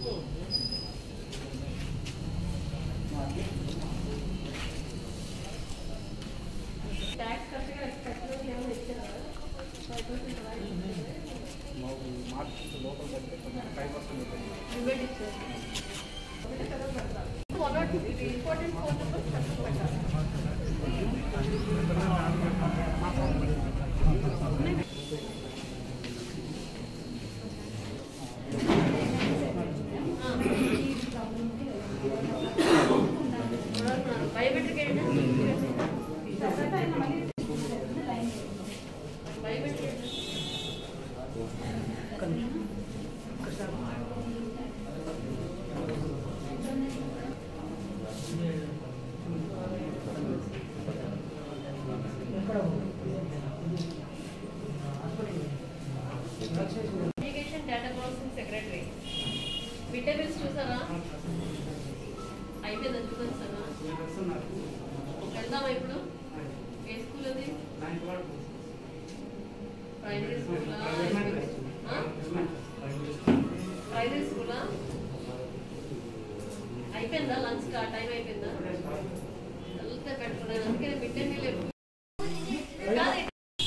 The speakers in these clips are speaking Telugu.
ట్యాక్స్ కరెక్ట్గా ఫెస్టివల్ ఏమైనా ఇచ్చారా ఫైవ్ పర్సెంట్ రిబేట్ ఇచ్చారు ఒకటే కదా పెడతారు వన్ నాట్ ఇది ఇంపార్టెంట్ ఫోన్ నెంబర్స్ కరెక్ట్ పెట్టాలి బయోమెట్రిక్ ఏంటి బయోమెట్రిక్ ఏంటి communication data processing secretary mid day meals చూసారా అయిపోయింది చూడండి సార్ వెళ్దామా ఇప్పుడు ఏ స్కూల్ అది ప్రైమరీ స్కూలా ప్రైమరీ స్కూలా అయిపోయిందా లంచ్ టైం అయిపోయిందా వెళ్తే బెటర్ నేను అందుకే మిడ్ డే మీల్ ఎప్పుడు కాదు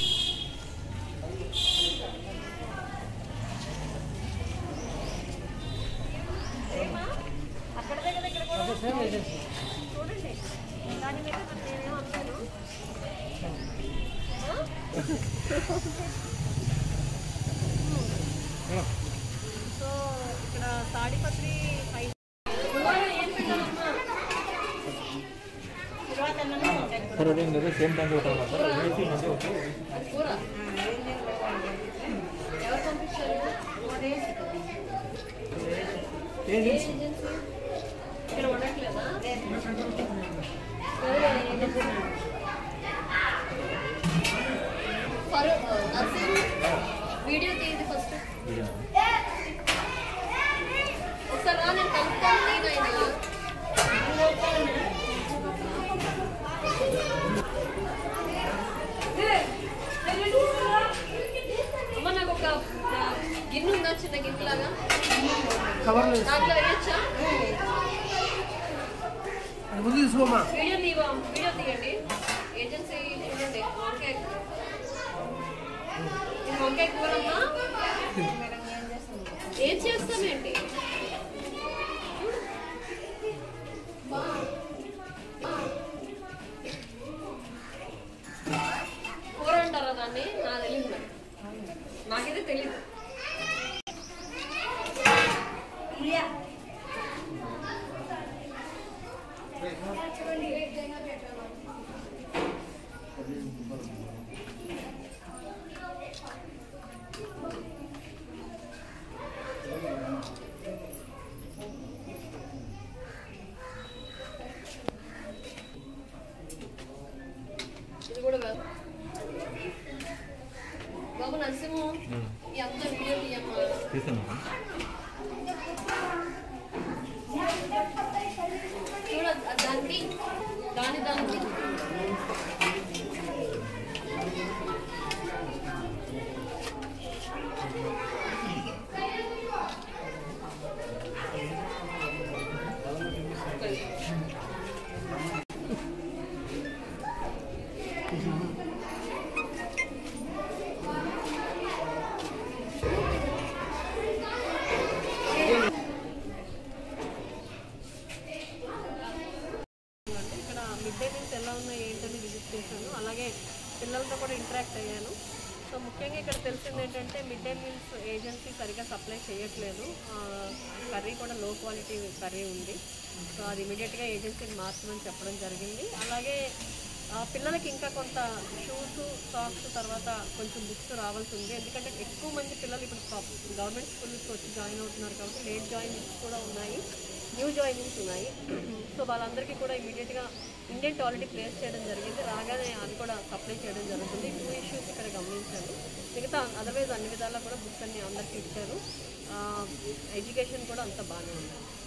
ఏమా? అక్కడ దగ్గర దగ్గర కూడా చూడండి దాని మీద మరి నేనేం అనలేను ఆ? సో ఇక్కడ తాడిపత్రి పై ఏం పెట్టాలమ్మా తర్వాత అన్నమే ఉంటాయి ಸರ್ ಅದೇನಿದೆ ಸೇಮ್ ಟೈಮ್ ಕೊಟ್ಟಲ್ಲ ಸರ್ ಏಸಿ ಮಂದಿ ಹೋಗಿ అది కూర ఎవరు పంపించారు ఏ ఏజెన్సీ ఇక్కడ ఉండట్లేదా ఎవరు ఏజెన్సీ? ఫరు నర్సింగ్ వీడియో తీయదు ఫస్ట్ ఒకసారి రా నేను కలుపుతాను నాయన అమ్మ నాకు ఒక ఆ, గిన్నె ఉందా చిన్న గిన్నె లాగా కవర్లో దాంట్లో వేయచ్చా అది ముందు తీసుకోమా వీడియో తీవ వీడియో తీయండి ఏజెన్సీ చూడండి వంకాయ ఇది వంకాయ కూరమ్మా ఏం చేస్తామేంటి కూర అంటారా దాన్ని నాకు తెలియదు మరి నాకైతే తెలియదు ఇది కూడా కాదు బాబు నరసింహు ఈ అంత వీడియో తీయమ్మా తీసాను చూడ దానికి దాని దానికి అంటే ఇక్కడ మిడ్ డే మీల్స్ ఎలా ఉన్నాయి ఏంటని విజిట్ చేశాను అలాగే పిల్లలతో కూడా ఇంటరాక్ట్ అయ్యాను సో ముఖ్యంగా ఇక్కడ తెలిసింది ఏంటంటే మిడ్ డే మీల్స్ ఏజెన్సీ సరిగా సప్లై చేయట్లేదు కర్రీ కూడా లో క్వాలిటీ కర్రీ ఉంది సో అది ఇమీడియట్గా ఏజెన్సీని మార్చమని చెప్పడం జరిగింది అలాగే ఆ, పిల్లలకి ఇంకా కొంత షూస్ సాక్స్ తర్వాత కొంచెం బుక్స్ రావాల్సి ఉంది ఎందుకంటే ఎక్కువ మంది పిల్లలు ఇప్పుడు గవర్నమెంట్ స్కూల్స్కి వచ్చి జాయిన్ అవుతున్నారు కాబట్టి లేట్ జాయినింగ్స్ కూడా ఉన్నాయి న్యూ జాయినింగ్స్ ఉన్నాయి సో వాళ్ళందరికీ కూడా ఇమీడియట్గా ఇండియన్ ఆల్రెడీ ప్లేస్ చేయడం జరిగింది రాగానే అది కూడా సప్లై చేయడం జరుగుతుంది టూ ఇష్యూస్ ఇక్కడ గమనించాను మిగతా అదర్వైజ్ అన్ని విధాలా కూడా బుక్స్ అన్ని అందరికీ ఇచ్చారు ఎడ్యుకేషన్ కూడా అంత బాగానే ఉంది